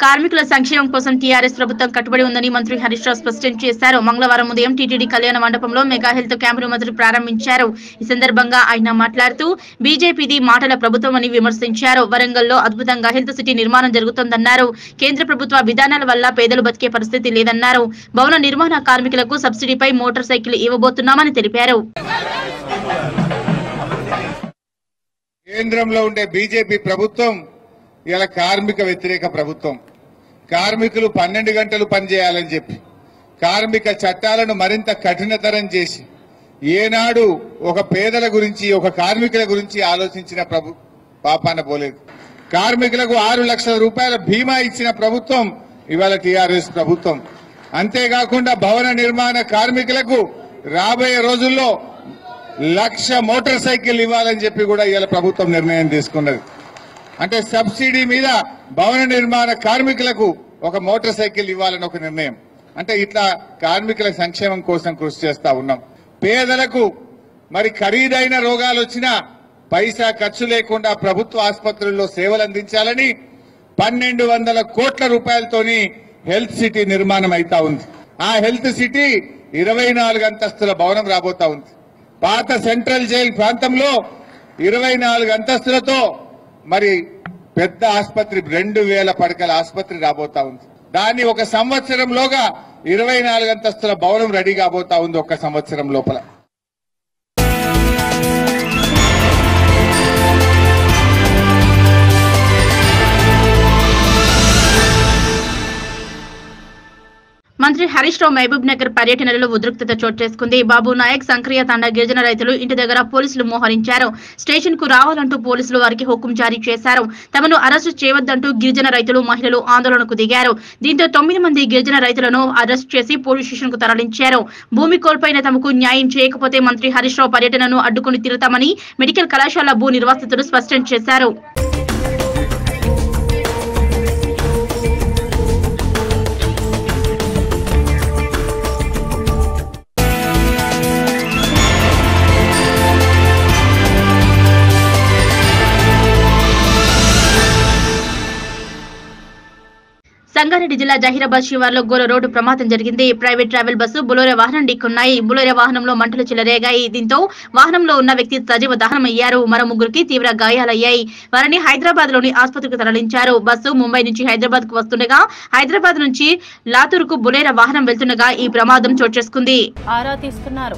కార్మికుల సంక్షేమం కోసం టీఆర్ఎస్ ప్రభుత్వం కట్టుబడి ఉందని మంత్రి హరీష్ రావు స్పష్టం చేశారు మంగళవారం ఉదయం టీటీడీ కళ్యాణ మండపంలో మెగా హెల్త్ క్యాంపును మంత్రి ప్రారంభించారు ఈ సందర్భంగా ఆయన మాట్లాడుతూ బీజేపీది మాటల ప్రభుత్వం అని విమర్శించారు వరంగల్లో అద్భుతంగా హెల్త్ సిటీ నిర్మాణం జరుగుతోందన్నారు కేంద్ర ప్రభుత్వ విధానాల వల్ల పేదలు బతికే పరిస్థితి లేదన్నారు భవన నిర్మాణ కార్మికులకు సబ్సిడీపై మోటార్ సైకిల్ ఇవ్వబోతున్నామని తెలిపారు కేంద్రంలో ఉండే బీజేపీ ప్రభుత్వం ఇలా కార్మిక వ్యతిరేక ప్రభుత్వం కార్మికులు పన్నెండు గంటలు పనిచేయాలని చెప్పి కార్మిక చట్టాలను మరింత కఠినతరం చేసి ఏనాడు ఒక పేదల గురించి ఒక కార్మికుల గురించి ఆలోచించిన ప్రభు పాపాన పోలేదు కార్మికులకు ఆరు లక్షల రూపాయల బీమా ఇచ్చిన ప్రభుత్వం ఇవాళ టీఆర్ఎస్ ప్రభుత్వం అంతేకాకుండా భవన నిర్మాణ కార్మికులకు రాబోయే రోజుల్లో లక్ష మోటార్ సైకిల్ ఇవ్వాలని చెప్పి కూడా ఇవాళ ప్రభుత్వం నిర్ణయం తీసుకున్నది అంటే సబ్సిడీ మీద భవన నిర్మాణ కార్మికులకు ఒక మోటార్ సైకిల్ ఇవ్వాలని ఒక నిర్ణయం అంటే ఇట్లా కార్మికుల సంక్షేమం కోసం కృషి చేస్తా ఉన్నాం పేదలకు మరి ఖరీదైన రోగాలు వచ్చినా పైసా ఖర్చు లేకుండా ప్రభుత్వ ఆసుపత్రుల్లో సేవలు అందించాలని పన్నెండు వందల కోట్ల రూపాయలతోని హెల్త్ సిటీ నిర్మాణం అయితా ఉంది ఆ హెల్త్ సిటీ ఇరవై నాలుగు అంతస్తుల భవనం రాబోతా ఉంది పాత సెంట్రల్ జైల్ ప్రాంతంలో ఇరవై నాలుగు అంతస్తులతో మరి పెద్ద ఆసుపత్రి రెండు వేల పడకల ఆసుపత్రి రాబోతా ఉంది దాన్ని ఒక సంవత్సరంలోగా ఇరవై నాలుగు అంతస్తుల భవనం రెడీ కాబోతా ఉంది ఒక సంవత్సరం లోపల మంత్రి హరీష్ రావు మహబూబ్ నగర్ పర్యటనలో ఉద్రిక్తత చోటు చేసుకుంది బాబు నాయక్ సంక్రియ తండా గిరిజన రైతులు ఇంటి దగ్గర పోలీసులు మోహరించారు స్టేషన్ కు రావాలంటూ పోలీసులు వారికి హుకుం జారీ చేశారు తమను అరెస్టు చేయవద్దంటూ గిరిజన రైతులు మహిళలు ఆందోళనకు దిగారు దీంతో తొమ్మిది మంది గిరిజన రైతులను అరెస్ట్ చేసి పోలీస్ స్టేషన్ కు తరలించారు భూమి కోల్పోయిన తమకు న్యాయం చేయకపోతే మంత్రి హరీష్ రావు పర్యటనను అడ్డుకుని తిరుగుతామని మెడికల్ కళాశాల భూ నిర్వాసితులు స్పష్టం చేశారు సంగారెడ్డి జిల్లా జహీరాబాద్ శివార్లో ఘోర రోడ్డు ప్రమాదం జరిగింది ప్రైవేట్ ట్రావెల్ బస్సు బులోరే వాహనం ఢీకొన్నాయి బులోరే వాహనంలో మంటలు చెలరేగాయి దీంతో వాహనంలో ఉన్న వ్యక్తి సజీవ దహనమయ్యారు మరో ముగ్గురికి తీవ్ర గాయాలయ్యాయి వారిని హైదరాబాద్ లోని ఆసుపత్రికి తరలించారు బస్సు ముంబై నుంచి హైదరాబాద్ కు వస్తుండగా హైదరాబాద్ నుంచి లాతూరుకు బులేర వాహనం వెళ్తుండగా ఈ ప్రమాదం చోటు చేసుకుంది ఆరా తీస్తున్నారు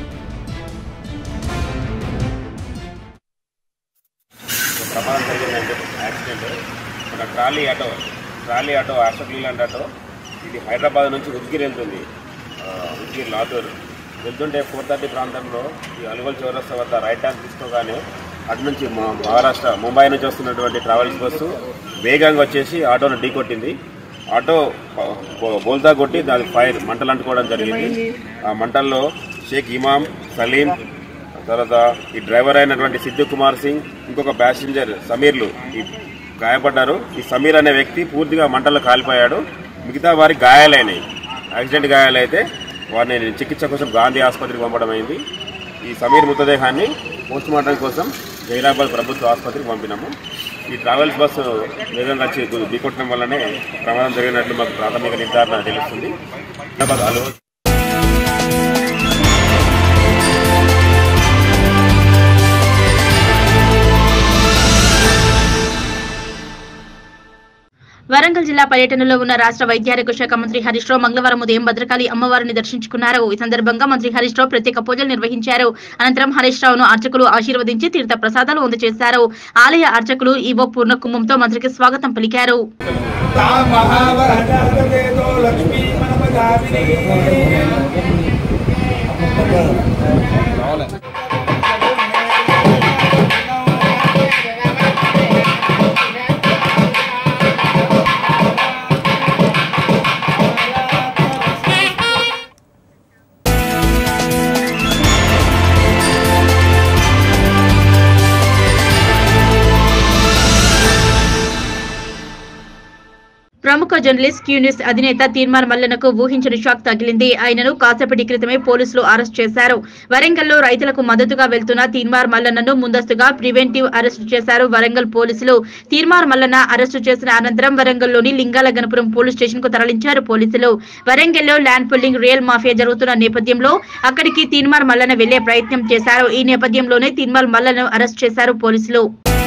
ప్రమాదం జరిగిందంటే యాక్సిడెంట్ మన trolley auto trolley auto Ashok Leyland auto ఇది హైదరాబాద్ నుంచి ఉద్గిరి వెళ్తుంది ఆ, ఉద్గిరి లాతూర్ వెళ్తుంటే ఫోర్ థర్టీ ప్రాంతంలో ఈ అలుగోల్ చౌరస్తా వద్ద రైట్ హ్యాండ్ తీసుకోగానే అటు నుంచి మా- మహారాష్ట్ర ముంబై నుంచి వస్తున్నటువంటి ట్రావెల్స్ బస్సు వేగంగా వచ్చేసి ఆటోను ఢీకొట్టింది ఆటో బో- బో- బోల్తా కొట్టి దాని ఫైర్ మంటలు అంటుకోవడం జరిగింది ఆ మంటల్లో షేక్ ఇమాం సలీం తర్వాత ఈ డ్రైవర్ అయినటువంటి సిద్ధు కుమార్ సింగ్ ఇంకొక ప్యాసింజర్ సమీర్లు ఈ గాయపడ్డారు ఈ సమీర్ అనే వ్యక్తి పూర్తిగా మంటల్లో కాలిపోయాడు మిగతా వారికి గాయాలైనాయి యాక్సిడెంట్ గాయాలైతే వారిని చికిత్స కోసం గాంధీ ఆసుపత్రికి పంపడం అయింది ఈ సమీర్ మృతదేహాన్ని పోస్ట్ మార్టం కోసం జైరాబాద్ ప్రభుత్వ ఆసుపత్రికి పంపినాము ఈ ట్రావెల్స్ బస్సు వేగంగా వచ్చి గు- ఢీకొట్టడం వల్లనే ప్రమాదం జరిగినట్లు మాకు ప్రాథమిక నిర్ధారణ తెలుస్తుంది హైదరాబాద్ అలో వరంగల్ జిల్లా పర్యటనలో ఉన్న రాష్ట్ర వైద్యారోగ్య శాఖ మంత్రి హరీష్ రావు మంగళవారం ఉదయం భద్రకాళి అమ్మవారిని దర్శించుకున్నారు ఈ సందర్భంగా మంత్రి హరీష్ రావు ప్రత్యేక పూజలు నిర్వహించారు అనంతరం హరీష్ రావును అర్చకులు ఆశీర్వదించి తీర్థ ప్రసాదాలు అందజేశారు ఆలయ అర్చకులు ఈవో పూర్ణ కుంభంతో మంత్రికి స్వాగతం పలికారు महावरहतो लक्ष्मी मनपदामिनी ప్రముఖ ప్రముఖ జర్నలిస్ట్ క్యూనిస్ అధినేత తీర్మార్ మల్లనకు ఊహించని షాక్ తగిలింది ఆయనను కాసేపటి క్రితమే పోలీసులు అరెస్ట్ చేశారు వరంగల్లో రైతులకు మద్దతుగా వెళ్తున్న తీర్మార్ మల్లన్నను ముందస్తుగా ప్రివెంటివ్ అరెస్టు చేశారు వరంగల్ పోలీసులు తీర్మార్ మల్లన్న అరెస్టు చేసిన అనంతరం వరంగల్లోని లింగాల గణపురం పోలీస్ స్టేషన్ కు తరలించారు పోలీసులు వరంగల్లో ల్యాండ్ పుల్లింగ్ రియల్ మాఫియా జరుగుతున్న నేపథ్యంలో అక్కడికి తీర్మార్ మల్లన్న వెళ్లే ప్రయత్నం చేశారు ఈ నేపథ్యంలోనే తీర్మార్ మల్లను అరెస్ట్ చేశారు పోలీసులు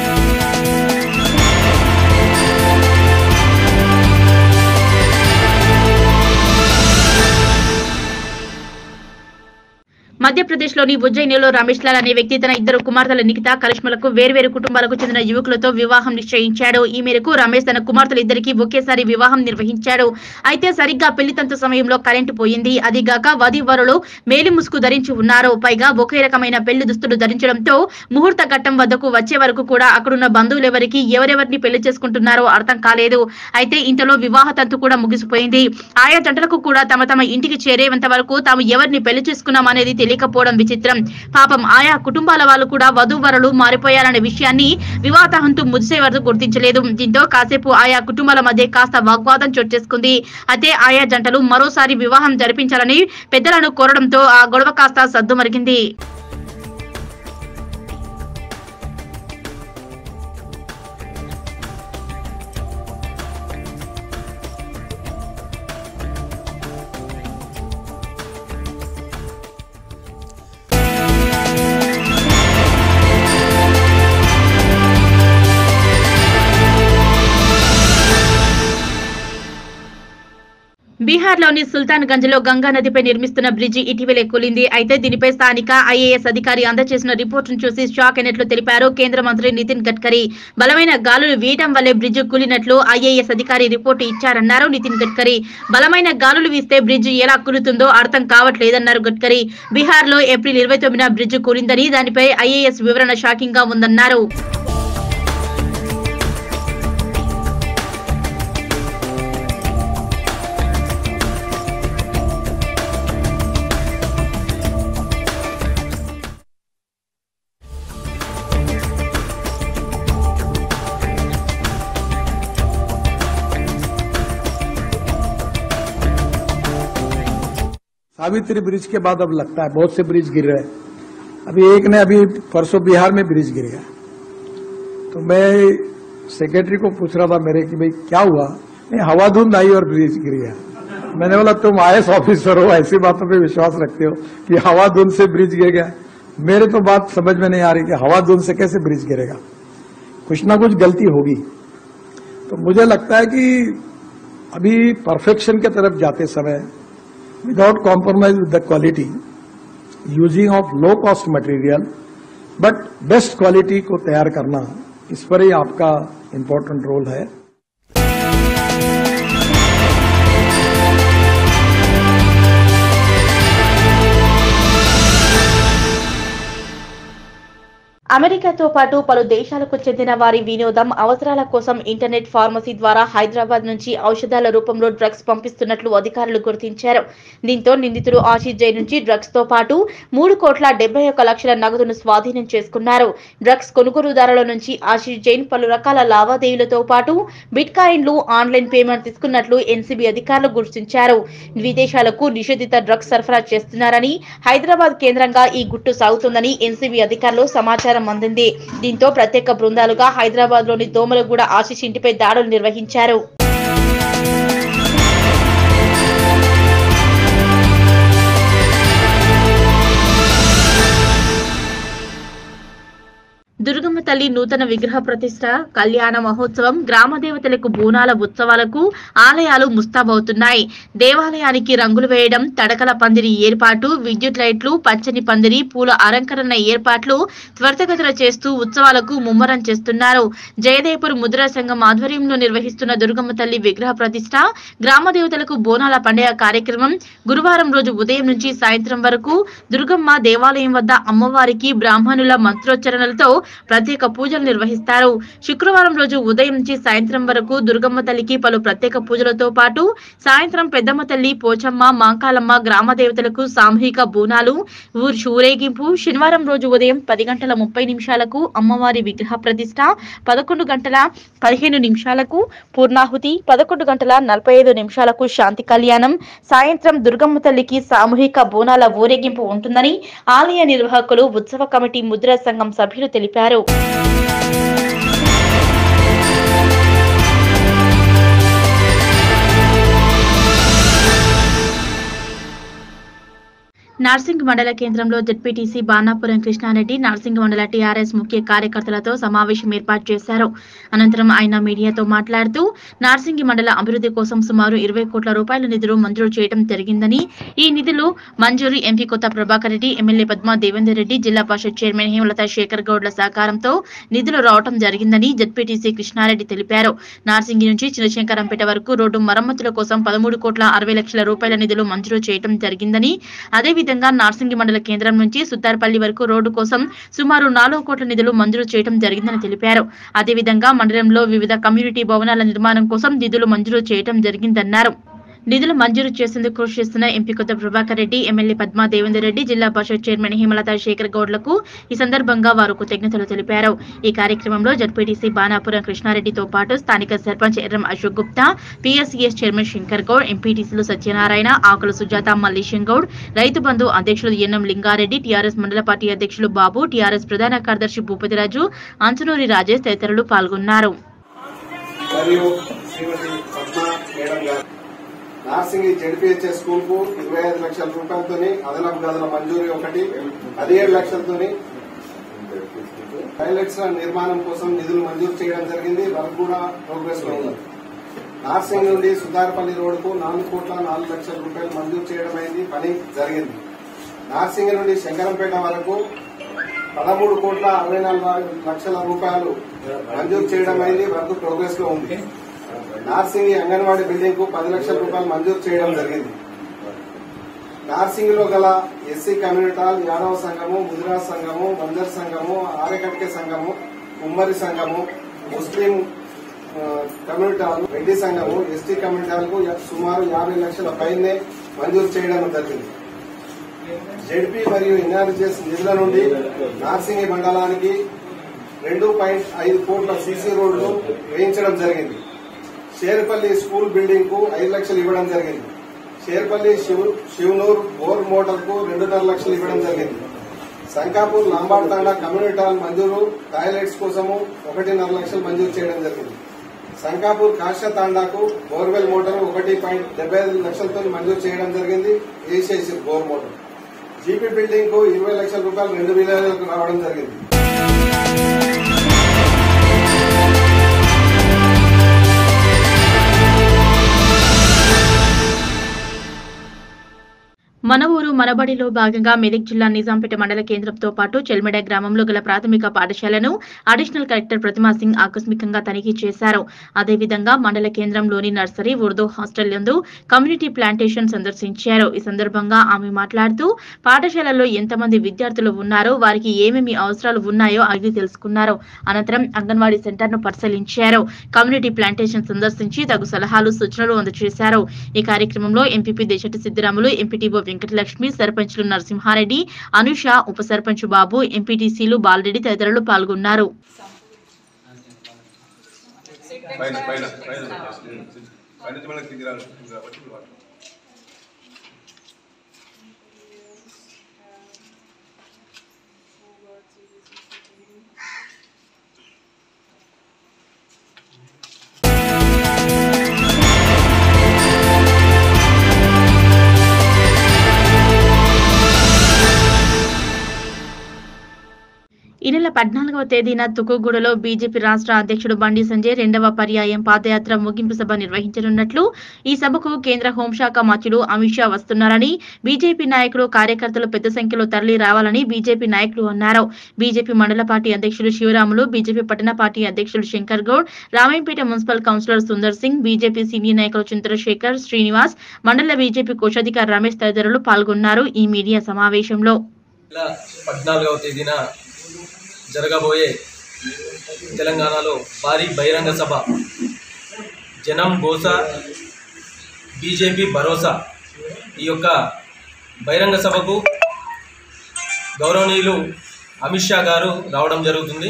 మధ్యప్రదేశ్లోని ఉజ్జయినిలో రమేష్ లాల్ అనే వ్యక్తి తన ఇద్దరు కుమార్తెల నిఖిత కరిష్మలకు వేర్వేరు కుటుంబాలకు చెందిన యువకులతో వివాహం నిశ్చయించాడు ఈ మేరకు రమేష్ తన కుమార్తెలు ఇద్దరికి ఒకేసారి వివాహం నిర్వహించాడు అయితే సరిగ్గా పెళ్లి తంతు సమయంలో కరెంటు పోయింది అదిగాక వధువరులు మేలి ముసుగు ధరించి ఉన్నారు పైగా ఒకే రకమైన పెళ్లి దుస్తులు ధరించడంతో ముహూర్త ఘట్టం వద్దకు వచ్చే వరకు కూడా అక్కడున్న బంధువులెవరికి ఎవరెవరిని పెళ్లి చేసుకుంటున్నారో అర్థం కాలేదు అయితే ఇంతలో వివాహ తంతు కూడా ముగిసిపోయింది ఆయా జంటలకు కూడా తమ తమ ఇంటికి చేరేంత వరకు తాము ఎవరిని పెళ్లి చేసుకున్నాం అనేది తెలియకపోవడం విచిత్రం పాపం ఆయా కుటుంబాల వాళ్ళు కూడా వధూవరులు మారిపోయారనే విషయాన్ని వివాహంతు ముగిసే వరకు గుర్తించలేదు దీంతో కాసేపు ఆయా కుటుంబాల మధ్య కాస్త వాగ్వాదం చోటు చేసుకుంది అయితే ఆయా జంటలు మరోసారి వివాహం జరిపించాలని పెద్దలను కోరడంతో ఆ గొడవ కాస్త సద్దుమరిగింది బీహార్లోని సుల్తాన్ గంజ్ లో గంగా నదిపై నిర్మిస్తున్న బ్రిడ్జి ఇటీవలే కూలింది అయితే దీనిపై స్థానిక ఐఏఎస్ అధికారి అందజేసిన రిపోర్టును చూసి షాక్ అయినట్లు తెలిపారు కేంద్ర మంత్రి నితిన్ గడ్కరీ బలమైన గాలులు వీయడం వల్లే బ్రిడ్జ్ కూలినట్లు ఐఏఎస్ అధికారి రిపోర్టు ఇచ్చారన్నారు నితిన్ గడ్కరీ బలమైన గాలులు వీస్తే బ్రిడ్జ్ ఎలా కూలుతుందో అర్థం కావట్లేదన్నారు గడ్కరీ బీహార్ లో ఏప్రిల్ ఇరవై తొమ్మిదిన బ్రిడ్జ్ కూలిందని దానిపై ఐఏఎస్ వివరణ షాకింగ్ గా ఉందన్నారు सावित्री ब्रिज के बाद अब लगता है बहुत से ब्रिज गिर रहे हैं अभी एक ने अभी परसों बिहार में ब्रिज गिर गया तो मैं सेक्रेटरी को पूछ रहा था मेरे कि भाई क्या हुआ नहीं हवा धुंध आई और ब्रिज गिर गया मैंने बोला तुम आईएएस ऑफिसर हो ऐसी बातों पे विश्वास रखते हो कि हवा धुंध से ब्रिज गिर गया मेरे तो बात समझ में नहीं आ रही कि हवा धुंध से कैसे ब्रिज गिरेगा कुछ ना कुछ गलती होगी तो मुझे लगता है कि अभी परफेक्शन के तरफ जाते समय without compromise with the quality, using of low cost material, but best quality को तैयार करना इस पर ही आपका इम्पोर्टेंट रोल है అమెరికాతో పాటు పలు దేశాలకు చెందిన వారి వినోదం అవసరాల కోసం ఇంటర్నెట్ ఫార్మసీ ద్వారా హైదరాబాద్ నుంచి ఔషధాల రూపంలో డ్రగ్స్ పంపిస్తున్నట్లు అధికారులు గుర్తించారు దీంతో నిందితుడు ఆశీష్ జై నుంచి డ్రగ్స్ తో పాటు మూడు కోట్ల డెబ్బై ఒక్క లక్షల నగదును స్వాధీనం చేసుకున్నారు డ్రగ్స్ కొనుగోలుదారుల నుంచి ఆశీష్ జైన్ పలు రకాల లావాదేవీలతో పాటు బిట్ కాయిన్లు ఆన్లైన్ పేమెంట్ తీసుకున్నట్లు ఎన్సీబీ అధికారులు గుర్తించారు విదేశాలకు నిషేధిత డ్రగ్స్ సరఫరా చేస్తున్నారని హైదరాబాద్ కేంద్రంగా ఈ గుట్టు సాగుతుందని ఎన్సీబీ అధికారులు సమాచారం అందింది దీంతో ప్రత్యేక బృందాలుగా హైదరాబాద్ లోని దోమలగూడ ఆశీష్ ఇంటిపై దాడులు నిర్వహించారు దుర్గమ్మ తల్లి నూతన విగ్రహ ప్రతిష్ట కళ్యాణ మహోత్సవం గ్రామ దేవతలకు బోనాల ఉత్సవాలకు ఆలయాలు ముస్తాబవుతున్నాయి దేవాలయానికి రంగులు వేయడం తడకల పందిరి ఏర్పాటు విద్యుత్ లైట్లు పచ్చని పందిరి పూల అలంకరణ ఏర్పాట్లు త్వరితగతిన చేస్తూ ఉత్సవాలకు ముమ్మరం చేస్తున్నారు జయదేపూర్ ముద్రా సంఘం ఆధ్వర్యంలో నిర్వహిస్తున్న దుర్గమ్మ తల్లి విగ్రహ ప్రతిష్ట గ్రామ దేవతలకు బోనాల పండుగ కార్యక్రమం గురువారం రోజు ఉదయం నుంచి సాయంత్రం వరకు దుర్గమ్మ దేవాలయం వద్ద అమ్మవారికి బ్రాహ్మణుల మంత్రోచ్చరణలతో ప్రత్యేక ప్రత్యేక పూజలు నిర్వహిస్తారు శుక్రవారం రోజు ఉదయం నుంచి సాయంత్రం వరకు దుర్గమ్మ తల్లికి పలు ప్రత్యేక పూజలతో పాటు సాయంత్రం పెద్దమ్మ తల్లి పోచమ్మ మాంకాలమ్మ గ్రామ దేవతలకు సామూహిక బోనాలు ఊరు ఊరేగింపు శనివారం రోజు ఉదయం పది గంటల ముప్పై నిమిషాలకు అమ్మవారి విగ్రహ ప్రతిష్ట పదకొండు గంటల పదిహేను నిమిషాలకు పూర్ణాహుతి పదకొండు గంటల నలభై ఐదు నిమిషాలకు శాంతి కళ్యాణం సాయంత్రం దుర్గమ్మ తల్లికి సామూహిక బోనాల ఊరేగింపు ఉంటుందని ఆలయ నిర్వాహకులు ఉత్సవ కమిటీ ముద్రా సంఘం సభ్యులు తెలిపారు నార్సింగ్ మండల కేంద్రంలో జడ్పీటీసీ బాణాపురం కృష్ణారెడ్డి నార్సింగ్ మండల టీఆర్ఎస్ ముఖ్య కార్యకర్తలతో సమావేశం ఏర్పాటు చేశారు అనంతరం ఆయన మీడియాతో మాట్లాడుతూ నార్సింగ్ మండల అభివృద్ధి కోసం సుమారు ఇరవై కోట్ల రూపాయల నిధులు మంజూరు చేయడం జరిగిందని ఈ నిధులు మంజూరు MP Kotha Prabhakar Reddy MLA Padma Devender Reddy Zilla Parishad chairman Hemalatha Shekhar గౌడ్ల సహకారంతో నిధులు రావడం జరిగిందని జడ్పీటీసీ కృష్ణారెడ్డి తెలిపారు నార్సింగి నుంచి చిన్నశంకరంపేట వరకు రోడ్డు మరమ్మతుల కోసం పదమూడు కోట్ల అరవై లక్షల రూపాయల నిధులు మంజూరు చేయడం జరిగిందని అదేవిధంగా నార్సింగి మండల కేంద్రం నుంచి సుత్తార్పల్లి వరకు రోడ్డు కోసం సుమారు నాలుగు కోట్ల నిధులు మంజూరు చేయడం జరిగిందని తెలిపారు అదేవిధంగా మండలంలో వివిధ కమ్యూనిటీ భవనాల నిర్మాణం కోసం నిధులు మంజూరు చేయడం జరిగిందన్నారు నిధులు మంజూరు చేసేందుకు కృషి చేస్తున్న MP Kotha Prabhakar Reddy MLA Padma Devender Reddy Zilla Parishad chairman Hemalatha Shekhar గౌడ్లకు ఈ సందర్భంగా వారు కృతజ్ఞతలు తెలిపారు ఈ కార్యక్రమంలో జడ్పీటీసీ బాణాపురం కృష్ణారెడ్డితో పాటు స్థానిక సర్పంచ్ ఎర్రం అశోక్ గుప్తా పీఎస్సీఎస్ చైర్మన్ శంకర్ గౌడ్ ఎంపీటీసీలు సత్యనారాయణ ఆకుల సుజాత మల్లేశం గౌడ్ రైతు బంధు అధ్యక్షులు ఎన్ఎం లింగారెడ్డి టీఆర్ఎస్ మండల పార్టీ అధ్యక్షులు బాబు టీఆర్ఎస్ ప్రధాన కార్యదర్శి భూపతిరాజు అంచునూరి రాజేష్ తదితరులు పాల్గొన్నారు మరియు శ్రీమతి పద్మ మేడం గారు నార్సింగి జడ్పీహెచ్ఎస్ స్కూల్ కు ఇరవై ఐదు లక్షల రూపాయలతోని అదనపు గదుల మంజూరీ ఒకటి పదిహేడు లక్షలతోని టాయిలెట్స్ నిర్మాణం కోసం నిధులు మంజూరు చేయడం జరిగింది వర్క్ కూడా ప్రోగ్రెస్ లో ఉంది నార్సింగ్ నుండి సుతారపల్లి రోడ్డుకు నాలుగు కోట్ల నాలుగు లక్షల రూపాయలు మంజూరు చేయడం అయింది పని జరిగింది నార్సింగ్ నుండి శంకరంపేట వరకు పదమూడు కోట్ల అరవై నాలుగు లక్షల రూపాయలు మంజూరు చేయడం అయింది వర్క్ ప్రోగ్రెస్ లో ఉంది నార్సింగి అంగన్వాడీ బిల్డింగ్ కు పది లక్షల రూపాయలు మంజూరు చేయడం జరిగింది నార్సింగ్ లో గల ఎస్సీ కమ్యూనిటీ హాల్ యాదవ సంఘము గుజరాత్ సంఘము బంజర్ సంఘము ఆరకట్కే సంఘము కుమ్మరి సంఘము ముస్లిం ఆ, కమ్యూనిటీ హాల్ రెడ్డి సంఘము ఎస్టీ కమ్యూనిటీ హాల్ కు సుమారు యాభై లక్షల పైనే మంజూరు చేయడం జరిగింది జెడ్పీ మరియు ఎన్ఆర్జీఎస్ నిధుల నుండి నార్సింగి మండలానికి రెండు పాయింట్ ఐదు కోట్ల సీసీ రోడ్లు వేయించడం జరిగింది షేర్పల్లి స్కూల్ బిల్డింగ్ కు ఐదు లక్షలు ఇవ్వడం జరిగింది షేర్పల్లి శివ్ శివనూర్ బోర్ మోటార్ కు రెండున్నర లక్షలు ఇవ్వడం జరిగింది సంకాపూర్ లాంబాడ్ తాండా కమ్యూనిటీ హాల్ మంజూరు టాయిలెట్స్ కోసము ఒకటిన్నర లక్షలు మంజూరు చేయడం జరిగింది సంకాపూర్ కాషా తాండాకు బోర్వెల్ మోటార్ ఒకటి పాయింట్ డెబ్బై ఐదు లక్షలతో మంజూరు చేయడం జరిగింది వేసేసి బోర్ మోటార్ జీపీ బిల్డింగ్ కు ఇరవై లక్షల రూపాయలు రెండు విలేజ్లకు రావడం జరిగింది మన ఊరు మనబడిలో భాగంగా మెదక్ జిల్లా నిజాంపేట మండల కేంద్రంతో పాటు చెల్మెడ గ్రామంలో గల ప్రాథమిక పాఠశాలను అడిషనల్ కలెక్టర్ ప్రతిమా సింగ్ ఆకస్మికంగా తనిఖీ చేశారు అదేవిధంగా మండల కేంద్రంలోని నర్సరీ ఉర్దూ హాస్టల్ నందు కమ్యూనిటీ ప్లాంటేషన్ సందర్శించారు ఈ సందర్భంగా ఆమె మాట్లాడుతూ పాఠశాలలో ఎంతమంది విద్యార్థులు ఉన్నారో వారికి ఏమేమి అవసరాలు ఉన్నాయో అడిగి తెలుసుకున్నారు అనంతరం అంగన్వాడీ సెంటర్ ను పరిశీలించారు కమ్యూనిటీ ప్లాంటేషన్ సందర్శించి తగు సలహాలు సూచనలు అందజేశారు ఈ కార్యక్రమంలో ఎంపీపీ దేశటి సిద్దిరాములు ఎంపీటీఓ వెంకటలక్ష్మి సర్పంచ్లు నరసింహారెడ్డి అనుష ఉప సర్పంచ్ బాబు ఎంపీటీసీలు బాలరెడ్డి తదితరులు పాల్గొన్నారు పైన పైన పైన పైన నుంచి మనకి కింది రావాలి కింది రావాలి కింది రావాలి. ఈ నెల పద్నాలుగవ తేదీన తుకుగూడలో బీజేపీ రాష్ట్ర అధ్యక్షుడు బండి సంజయ్ రెండవ పర్యాయం పాదయాత్ర ముగింపు సభ నిర్వహించనున్నట్లు ఈ సభకు కేంద్ర హోంశాఖ మంత్రులు అమిత్ షా వస్తున్నారని బీజేపీ నాయకులు కార్యకర్తలు పెద్ద సంఖ్యలో తరలి రావాలని బీజేపీ నాయకులు అన్నారు బీజేపీ మండల పార్టీ అధ్యక్షులు శివరాములు బీజేపీ పట్టణ పార్టీ అధ్యక్షులు Shankar Goud Ramayampet municipal councillor Sundar Singh BJP senior నాయకులు చంద్రశేఖర్ శ్రీనివాస్ మండల బీజేపీ కోశాధికారి రమేష్ తదితరులు పాల్గొన్నారు ఈ మీడియా సమావేశంలో నెల పద్నాలుగవ తేదీన జరగబోయే తెలంగాణలో భారీ బహిరంగ సభ జనం గోస బీజేపీ భరోసా ఈ యొక్క బహిరంగ సభకు గౌరవనీయులు అమిత్ షా గారు రావడం జరుగుతుంది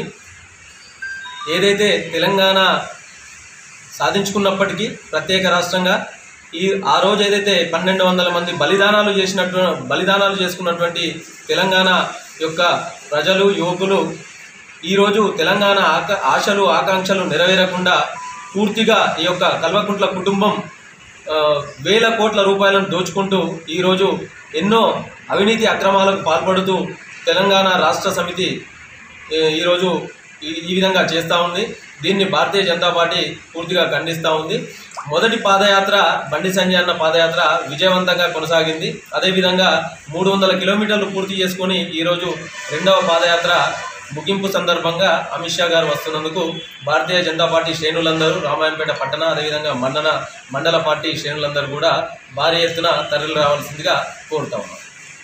ఏదైతే తెలంగాణ సాధించుకున్నప్పటికీ ప్రత్యేక రాష్ట్రంగా ఈ ఆ రోజు ఏదైతే పన్నెండు వందల మంది బలిదానాలు చేసినట్టు బలిదానాలు చేసుకున్నటువంటి తెలంగాణ యొక్క ప్రజలు యువకులు ఈరోజు తెలంగాణ ఆక ఆశలు ఆకాంక్షలు నెరవేరకుండా పూర్తిగా ఈ యొక్క కల్వకుంట్ల కుటుంబం ఆ, వేల కోట్ల రూపాయలను దోచుకుంటూ ఈరోజు ఎన్నో అవినీతి అక్రమాలకు పాల్పడుతూ తెలంగాణ రాష్ట్ర సమితి ఏ, ఈరోజు ఈ ఈ విధంగా చేస్తూ ఉంది దీన్ని భారతీయ జనతా పార్టీ పూర్తిగా ఖండిస్తూ ఉంది మొదటి పాదయాత్ర బండి సంజయ్ అన్న పాదయాత్ర విజయవంతంగా కొనసాగింది అదేవిధంగా మూడు వందల కిలోమీటర్లు పూర్తి చేసుకొని ఈరోజు రెండవ పాదయాత్ర ముగింపు సందర్భంగా అమిత్ షా గారు వస్తున్నందుకు భారతీయ జనతా పార్టీ శ్రేణులందరూ రామాయంపేట పట్టణ అదేవిధంగా మండల మండల పార్టీ శ్రేణులందరూ కూడా భారీ ఎత్తున తరలి రావాల్సిందిగా కోరుతా ఉన్నాం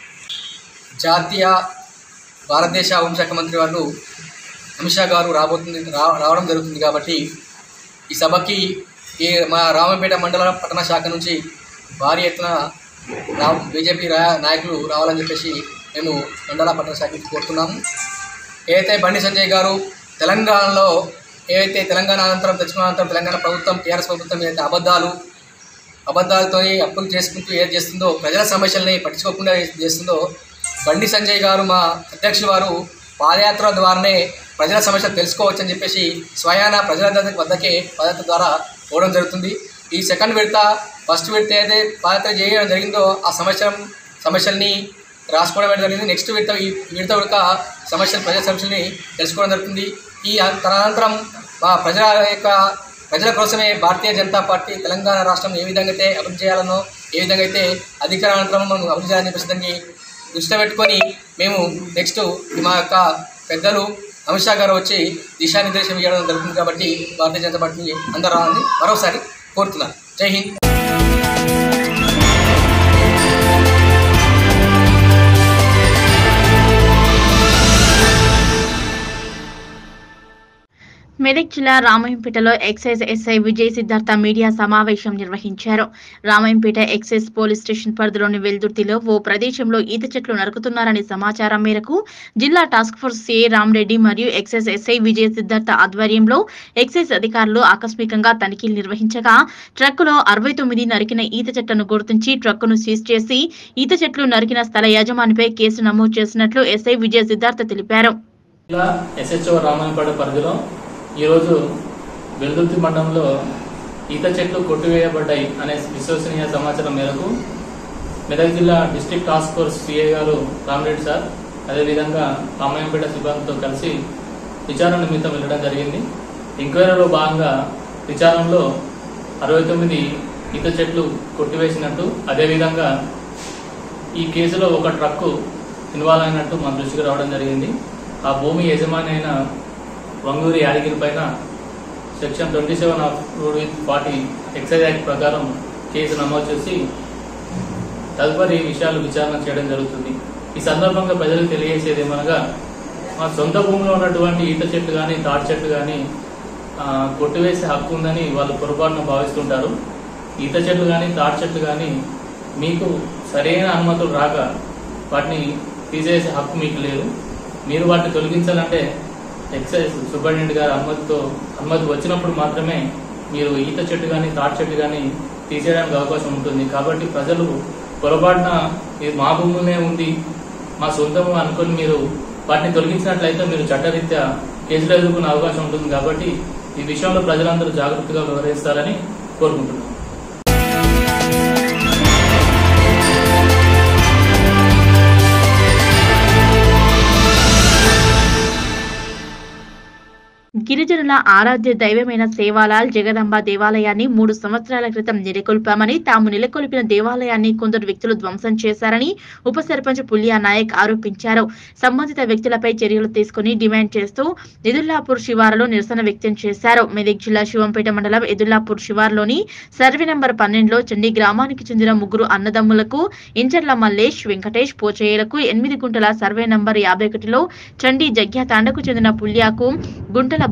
జాతీయ భారతదేశ హోంశాఖ మంత్రి వాళ్ళు అమిత్ షా గారు రాబోతుంది రా రావడం జరుగుతుంది కాబట్టి ఈ సభకి ఈ మా రామంపేట మండల పట్టణ శాఖ నుంచి భారీ ఎత్తున రా బీజేపీ రా నాయకులు రావాలని చెప్పేసి మేము మండల పట్టణ శాఖకి కోరుతున్నాము ఏదైతే బండి సంజయ్ గారు తెలంగాణలో ఏదైతే తెలంగాణ అనంతరం తెచ్చుకున్న అనంతరం తెలంగాణ ప్రభుత్వం టీఆర్ఎస్ ప్రభుత్వం ఏదైతే అబద్ధాలు అబద్ధాలతో అప్పులు చేసుకుంటూ ఏది చేస్తుందో ప్రజల సమస్యల్ని పట్టించుకోకుండా చేస్తుందో బండి సంజయ్ గారు మా అధ్యక్షులు వారు పాదయాత్ర ద్వారానే ప్రజల సమస్యలు తెలుసుకోవచ్చని చెప్పేసి స్వయాన ప్రజల దగ్గర వద్దకే పాదయాత్ర ద్వారా పోవడం జరుగుతుంది ఈ సెకండ్ విడత ఫస్ట్ విడత ఏదైతే పాదయాత్ర చేయడం జరిగిందో ఆ సమస్య సమస్యల్ని రాసుకోవడం జరిగింది నెక్స్ట్ విడత ఈ విడత ఉడక సమస్యలు ప్రజల సమస్యల్ని తెలుసుకోవడం జరుగుతుంది ఈ అ- తదనంతరం మా ప్రజల యొక్క ప్రజల కోసమే భారతీయ జనతా పార్టీ తెలంగాణ రాష్ట్రం ఏ విధంగా అయితే అభివృద్ధి చేయాలనో ఏ విధంగా అయితే అధికార అనంతరం మనం అభివృద్ధి చేయాలని చెప్పేసి దాన్ని దృష్టిలో పెట్టుకొని మేము నెక్స్ట్ మా యొక్క పెద్దలు అమిత్ షా గారు వచ్చి దిశానిర్దేశం ఇవ్వడం జరుగుతుంది కాబట్టి భారతీయ జనతా పార్టీ అందరూ రావాలని మరోసారి కోరుతున్నాను జై హింద్ మెదక్ జిల్లా రామాయంపేటలో excise SI Vijay Siddhartha media సమావేశం నిర్వహించారు రామాయంపేట ఎక్సైజ్ పోలీస్ స్టేషన్ పరిధిలోని వెల్దుర్తిలో ఓ ప్రదేశంలో ఈత చెట్లు నరుకుతున్నారనే సమాచారం మేరకు జిల్లా టాస్క్ ఫోర్స్ సిఐ రామరెడ్డి మరియు ఎక్సైజ్ ఎస్ఐ విజయ్ సిద్ధార్థ ఆధ్వర్యంలో ఎక్సైజ్ అధికారులు ఆకస్మికంగా తనిఖీలు నిర్వహించగా ట్రక్కులో అరవై తొమ్మిది నరికిన ఈత చెట్లను గుర్తించి ట్రక్కును సీజ్ చేసి ఈత చెట్లు నరికిన స్థల యజమానిపై కేసు నమోదు చేసినట్లు ఎస్ఐ విజయ్ సిద్ధార్థ తెలిపారు జిల్లా ఎస్హెచ్ఓ రామాయపేట పరిధిలో ఈరోజు వెల్దుర్తి మండలంలో ఈత చెట్లు కొట్టివేయబడ్డాయి అనే విశ్వసనీయ సమాచారం మేరకు మెదక్ జిల్లా డిస్ట్రిక్ట్ టాస్క్ ఫోర్స్ సిఐ గారు రామరెడ్డి సార్ అదేవిధంగా రామాయంపేట సిబ్బందితో కలిసి విచారణ నిమిత్తం వెళ్ళడం జరిగింది ఎంక్వైరీలో భాగంగా విచారణలో అరవై తొమ్మిది ఈత చెట్లు కొట్టివేసినట్టు అదేవిధంగా ఈ కేసులో ఒక ట్రక్కు ఇన్వాల్వ్ అయినట్టు మా దృష్టికి రావడం జరిగింది ఆ భూమి యజమాని అయిన వంగూరి యాదగిరి పైన section twenty seven of rule with forty excise act ప్రకారం కేసు నమోదు చేసి తదుపరి విషయాలు విచారణ చేయడం జరుగుతుంది ఈ సందర్భంగా ప్రజలకు తెలియజేసేది ఏమనగా మా సొంత భూమిలో ఉన్నటువంటి ఈత చెట్లు కానీ తాటి చెట్లు కానీ కొట్టివేసే హక్కు ఉందని వాళ్ళు పొరపాటున భావిస్తుంటారు ఈత చెట్లు కానీ తాటి చెట్లు కానీ మీకు సరైన అనుమతులు రాక వాటిని తీసేసే హక్కు మీకు లేదు మీరు వాటిని తొలగించాలంటే ఎక్సైజ్ సూపరింటెండెంట్ గారి అనుమతితో అనుమతి వచ్చినప్పుడు మాత్రమే మీరు ఈత చెట్టు కానీ తాటి చెట్టు కానీ తీసేయడానికి అవకాశం ఉంటుంది కాబట్టి ప్రజలు పొరపాటున ఇది మా భూములనే ఉంది మా సొంతము అనుకొని మీరు వాటిని తొలగించినట్లయితే మీరు చట్టరీత్యా కేసులు ఎదుర్కొనే అవకాశం ఉంటుంది కాబట్టి ఈ విషయంలో ప్రజలందరూ జాగ్రత్తగా వ్యవహరిస్తారని కోరుకుంటున్నాను గిరిజనుల ఆరాధ్య దైవమైన సేవాలాల్ జగదంబ దేవాలయాన్ని మూడు సంవత్సరాల క్రితం నెలకొల్పామని తాము నెలకొల్పిన దేవాలయాన్ని కొందరు వ్యక్తులు ధ్వంసం చేశారని ఉప సర్పంచ్ పుల్యా నాయక్ ఆరోపించారు సంబంధిత వ్యక్తులపై చర్యలు తీసుకుని డిమాండ్ చేస్తూ ఎదుల్లాపూర్ శివారులో నిరసన వ్యక్తం చేశారు మెదక్ జిల్లా శివంపేట మండలం ఎదుల్లాపూర్ శివార్లోని సర్వే నంబర్ పన్నెండులో చండీ గ్రామానికి చెందిన ముగ్గురు అన్నదమ్ములకు ఇంచర్ల మల్లేష్ వెంకటేష్ పోచయ్యలకు ఎనిమిది గుంటల సర్వే నంబర్ యాభై ఒకటిలో చండీ జగ్యాతాండకు చెందిన పుల్యాకు గుంటల భూమి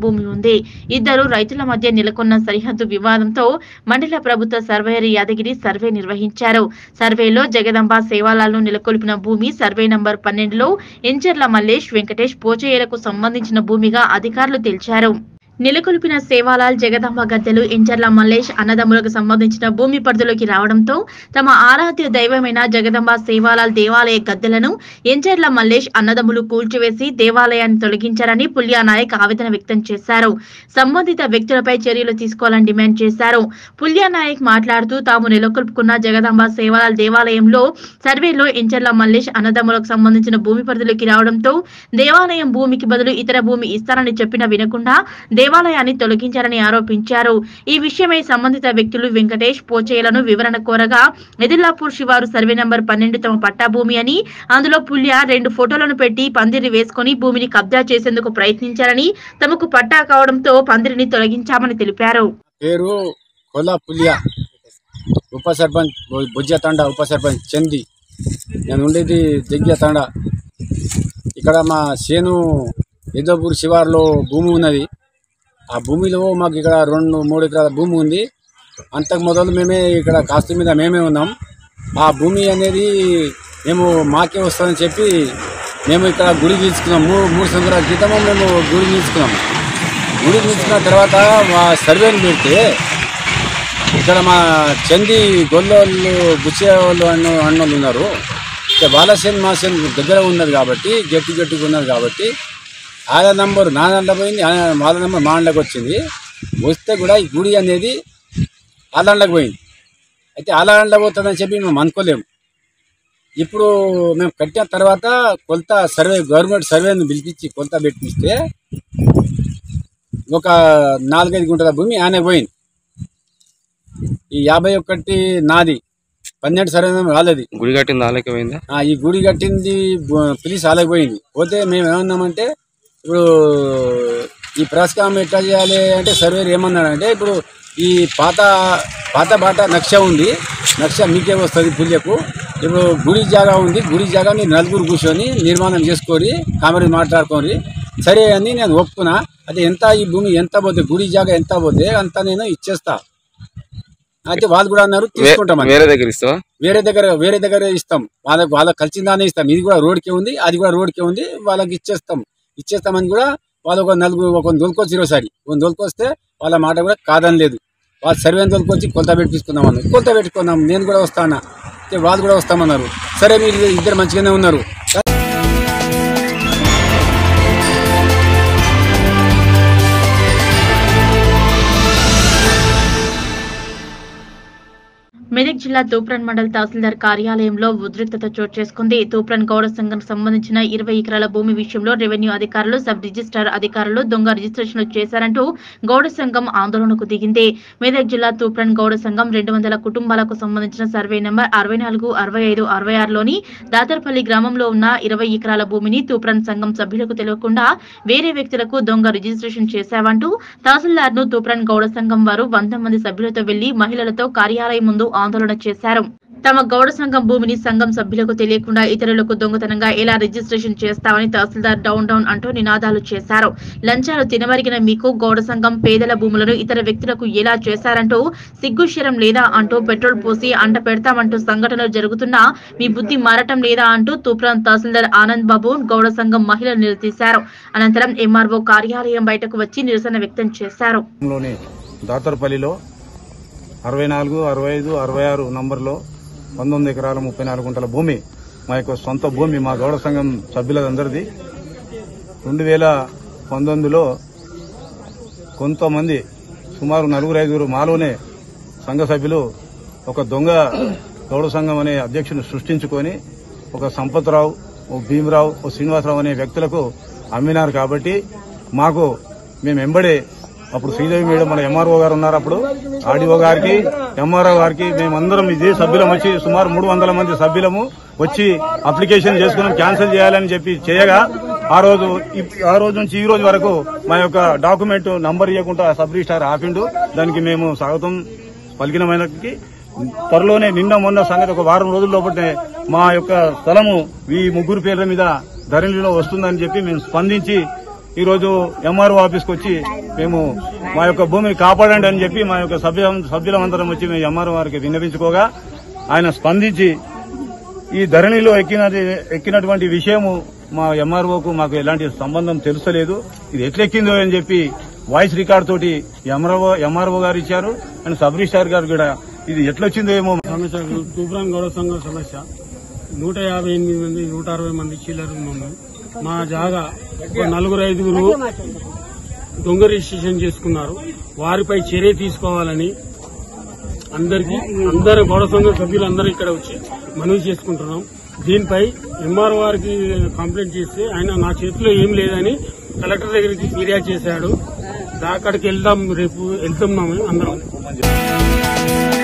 భూమి ఉంది ఇద్దరు రైతుల మధ్య నెలకొన్న సరిహద్దు వివాదంతో మండల ప్రభుత్వ సర్వేయర్ యాదగిరి సర్వే నిర్వహించారు సర్వేలో జగదంబ సేవాలాలను నెలకొల్పిన భూమి సర్వే నంబర్ పన్నెండులో ఎంచర్ల మల్లేష్ వెంకటేష్ పోచయ్యలకు సంబంధించిన భూమిగా అధికారులు తెలిచారు నెలకొల్పిన సేవాలాల్ జగదంబ గద్దెలు ఇంచర్ల మల్లేష్ అన్నదమ్ములకు సంబంధించిన భూమి పరిధిలోకి రావడంతో తమ ఆరాధ్య దైవమైన జగదంబ సేవాలాల్ దేవాలయ గద్దెలను ఎంచర్ల మల్లేష్ అన్నదమ్ములు కూల్చివేసి దేవాలయాన్ని తొలగించారని పుల్యా నాయక్ ఆవేదన వ్యక్తం చేశారు సంబంధిత వ్యక్తులపై చర్యలు తీసుకోవాలని డిమాండ్ చేశారు పుల్యా నాయక్ మాట్లాడుతూ తాము నెలకొల్పుకున్న జగదాంబ సేవాలాల్ దేవాలయంలో సర్వేలో ఎంచర్ల మల్లేష్ అన్నదమ్ములకు సంబంధించిన భూమి పరిధిలోకి రావడంతో దేవాలయం భూమికి బదులు ఇతర భూమి ఇస్తారని చెప్పినా వినకుండా దేవాలయాన్ని తొలగించారని ఆరోపించారు ఈ విషయమై సంబంధిత వ్యక్తులు వెంకటేష్ పోచేయలను వివరణ కోరగా ఎదిల్లాపూర్ శివారు సర్వే నంబర్ పన్నెండు తమ పట్టా భూమి అని అందులో పుల్య రెండు ఫోటోలను పెట్టి పందిరి వేసుకుని భూమిని కబ్జా చేసేందుకు ప్రయత్నించారని తమకు పట్టా కావడంతో పందిరిని తొలగించామని తెలిపారు పేరు కొల్లా పులియా ఉప సర్పంచ్ బు- బుజ్జ తండ ఉప సర్పంచ్ చంది నేను ఉండేది జగ్య తండ ఇక్కడ మా చేను ఎద్దపూర్ శివార్లో భూమి ఉన్నది ఆ భూమిలో మాకు ఇక్కడ రెండు మూడు ఎకరాల భూమి ఉంది అంతకు మొదలు మేమే ఇక్కడ కాస్త మీద మేమే ఉన్నాం ఆ భూమి అనేది మేము మాకే వస్తుందని చెప్పి మేము ఇక్కడ గుడి తీసుకున్నాం మూడు మూడు సంవత్సరాల క్రితము మేము గుడి తీసుకున్నాం గుడి తీసుకున్న తర్వాత మా సర్వేని పెడితే ఇక్కడ మా చంది గొల్లోళ్ళు బుచ్చే వాళ్ళు అన్న అన్నోళ్ళు ఉన్నారు ఇక వాళ్ళ సేన్ మా సేన్ దగ్గర ఉన్నది కాబట్టి గట్టి గట్టిగా ఉన్నది కాబట్టి ఆల నంబర్ నా దాంట్లో పోయింది ఆ వాళ్ళ నంబర్ మా దాంట్లోకి వచ్చింది వస్తే కూడా ఈ గుడి అనేది వాళ్ళ దాంట్లోకి పోయింది అయితే వాళ్ళ దాంట్లో పోతుందని చెప్పి మేము అనుకోలేము ఇప్పుడు మేము కట్టిన తర్వాత కొలత సర్వే గవర్నమెంట్ సర్వేని పిలిపించి కొలత పెట్టిస్తే ఒక నాలుగైదు గుంటల భూమి ఆయన పోయింది ఈ యాభై ఒకటి నాది పన్నెండు సర్వే వాళ్ళది గుడి కట్టింది వాళ్ళకి పోయిందా ఆ, ఈ గుడి కట్టింది బు- పిలిచి ఆలకపోయింది పోతే మేము ఏమన్నామంటే ఇప్పుడు ఈ పురస్కారం ఎట్లా చేయాలి అంటే సర్వేర్ ఏమన్నాడంటే ఇప్పుడు ఈ పాత పాత బాట నక్ష ఉంది నక్ష మీకే వస్తుంది పుల్యకు ఇప్పుడు గుడి జాగా ఉంది గుడి జాగా మీరు నలుగురు కూర్చొని నిర్మాణం చేసుకొని కామెరీ మాట్లాడుకొని సరే అని నేను ఒప్పుకున్నా అది ఎంత ఈ భూమి ఎంత పోతే గుడి జాగా ఎంత పోతే అంత నేను ఇచ్చేస్తా అయితే వాళ్ళు కూడా అన్నారు తీసుకుంటామని వేరే దగ్గర ఇస్తావా వేరే దగ్గర వేరే దగ్గర ఇస్తాం వాళ్ళకి వాళ్ళకి కలిసిందానే ఇస్తాం ఇది కూడా రోడ్కే ఉంది అది కూడా రోడ్కే ఉంది వాళ్ళకి ఇచ్చేస్తాం ఇచ్చేస్తామని కూడా వాళ్ళు ఒక నలుగురు ఒక దొలుకొచ్చి ఈరోసారి ఒక దొలుకొస్తే వాళ్ళ మాట కూడా కాదని లేదు వాళ్ళు సర్వే దొలుకొచ్చి కొలత పెట్టించుకుందాం అన్నారు కొలత పెట్టుకుందాం నేను కూడా వస్తానా అయితే వాళ్ళు కూడా వస్తామన్నారు సరే మీరు ఇద్దరు మంచిగానే ఉన్నారు మెదక్ జిల్లా తూప్రన్ మండల్ తహసీల్దార్ కార్యాలయంలో ఉద్రిక్తత చోటు చేసుకుంది తూప్రన్ గౌడ సంఘం సంబంధించిన ఇరవై ఎకరాల భూమి విషయంలో రెవెన్యూ అధికారులు సబ్ రిజిస్ట్రార్ అధికారులు దొంగ రిజిస్ట్రేషన్లు చేశారంటూ గౌడ సంఘం ఆందోళనకు దిగింది మెదక్ జిల్లా తూప్రన్ గౌడ సంఘం రెండు వందల కుటుంబాలకు సంబంధించిన సర్వే నెంబర్ అరవై నాలుగు అరవై ఐదు అరవై ఆరులోని దాతర్పల్లి గ్రామంలో ఉన్న ఇరవై ఎకరాల భూమిని తూప్రన్ సంఘం సభ్యులకు తెలియకుండా వేరే వ్యక్తులకు దొంగ రిజిస్ట్రేషన్ చేశావంటూ తహసీల్దార్ ను తూప్రన్ గౌడ సంఘం వారు వంద మంది సభ్యులతో వెళ్లి మహిళలతో కార్యాలయం ముందు ఆందోళన చేశారు తమ గౌడ సంఘం భూమిని సంఘం సభ్యులకు తెలియకుండా ఇతరులకు దొంగతనంగా ఎలా రిజిస్ట్రేషన్ చేస్తామని తహసీల్దార్ డౌన్ డౌన్ అంటూ నినాదాలు చేశారు లంచాలు తినమరిగిన మీకు గౌడ సంఘం పేదల భూములను ఇతర వ్యక్తులకు ఎలా చేశారంటూ సిగ్గుశరం లేదా అంటూ పెట్రోల్ పోసి అంట పెడతామంటూ సంఘటనలు జరుగుతున్నా మీ బుద్ధి మారటం లేదా అంటూ తూప్రాన్ తహసీల్దార్ ఆనంద్ బాబు గౌడ సంఘం మహిళలు నిలదీశారు అనంతరం ఎంఆర్ఓ కార్యాలయం బయటకు వచ్చి నిరసన వ్యక్తం చేశారు లోని దాతర్పల్లిలో అరవై నాలుగు అరవై ఐదు అరవై ఆరు నంబర్లో పంతొమ్మిది ఎకరాల ముప్పై నాలుగు గుంటల భూమి మా యొక్క సొంత భూమి మా గౌడ సంఘం సభ్యులందరిది రెండు వేల పంతొమ్మిదిలో కొంతమంది సుమారు నలుగురు ఐదుగురు మాలోనే సంఘ సభ్యులు ఒక దొంగ గౌడ సంఘం అనే అధ్యక్షుని సృష్టించుకొని ఒక సంపత్రావు ఓ భీమరావు ఓ శ్రీనివాసరావు అనే వ్యక్తులకు అమ్మినారు కాబట్టి మాకు మేము ఎంబడే అప్పుడు శ్రీదేవి మేడం మన ఎంఆర్ఓ గారు ఉన్నారు అప్పుడు ఆర్డీఓ గారికి ఎంఆర్ఓ గారికి మేమందరం ఇదే సభ్యులం వచ్చి సుమారు మూడు వందల మంది సభ్యులము వచ్చి అప్లికేషన్ చేసుకున్నాం క్యాన్సిల్ చేయాలని చెప్పి చేయగా ఆ రోజు ఇప్- ఆ రోజు నుంచి ఈ రోజు వరకు మా యొక్క డాక్యుమెంట్ నంబర్ ఇవ్వకుండా సబ్ రిజిస్టార్ ఆపిండు దానికి మేము స్వాగతం పలికినమైనకి త్వరలోనే నిన్న మొన్న సంగతి ఒక వారం రోజుల లోపలనే మా యొక్క స్థలము ఈ ముగ్గురు పేర్ల మీద ధరణిలో వస్తుందని చెప్పి మేము స్పందించి ఈరోజు ఎంఆర్ఓ ఆఫీస్కి వచ్చి మేము మా యొక్క భూమిని కాపాడండి అని చెప్పి మా యొక్క సభ్య సభ్యులందరం వచ్చి మేము ఎంఆర్ఓ వారికి విన్నవించుకోగా ఆయన స్పందించి ఈ ధరణిలో ఎక్కిన ఎక్కినటువంటి విషయము మా ఎంఆర్ఓకు మాకు ఎలాంటి సంబంధం తెలుసలేదు ఇది ఎట్లెక్కిందో అని చెప్పి వాయిస్ రికార్డ్ తోటి ఎంఆర్ఓ ఎంఆర్ఓ గారు ఇచ్చారు అండ్ సబ్ రిజిస్టార్ గారు కూడా ఇది ఎట్లొచ్చిందో ఏమో సమస్య తూప్రాన్ గౌరవ సంఘం సమస్య నూట యాభై ఎనిమిది మంది నూట అరవై మంది చిల్లర ఉన్నాము మా జాగా ఒక నలుగురు ఐదుగురు దొంగ రిజిస్ట్రేషన్ చేసుకున్నారు వారిపై చర్య తీసుకోవాలని అందరికీ అందరు గౌరవ సంఘం సభ్యులందరూ ఇక్కడ వచ్చి మనవి చేసుకుంటున్నాం దీనిపై ఎంఆర్ వారికి కంప్లైంట్ చేస్తే ఆయన నా చేతిలో ఏం లేదని కలెక్టర్ దగ్గరికి ఫిర్యాదు చేశాడు దా- అక్కడికి వెళ్దాం రేపు వెళ్తున్నాము అందరం